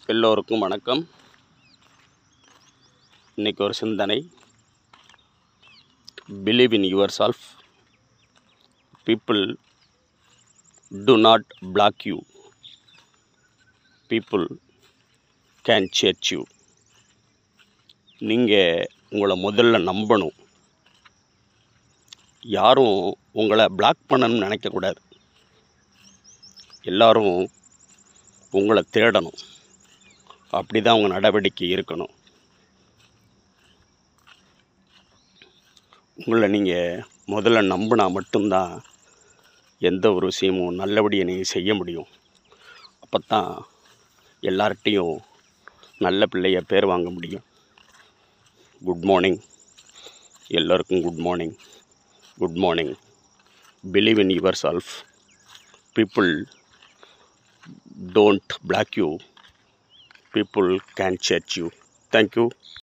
எல்லோருக்கும் வணக்கம் இன்னைக்கு ஒரு சிந்தனை believe in yourself people do not block you people can chase you நீங்கள் உங்களை முதல்ல நம்பணும் யாரும் உங்களை பிளாக் பண்ணணும்னு நினைக்கக்கூடாது எல்லாரும் உங்களை தேடணும் அப்படி தான் உங்கள் நடவடிக்கை இருக்கணும் உங்களை நீங்கள் முதல்ல நம்பினா மட்டும்தான் எந்த ஒரு விஷயமும் நல்லபடியாக நீங்கள் செய்ய முடியும் அப்போ தான் எல்லார்ட்டையும் நல்ல பிள்ளைய பேர் வாங்க முடியும் குட் மார்னிங் எல்லோருக்கும் good morning good morning believe in yourself people don't block you people can chat you thank you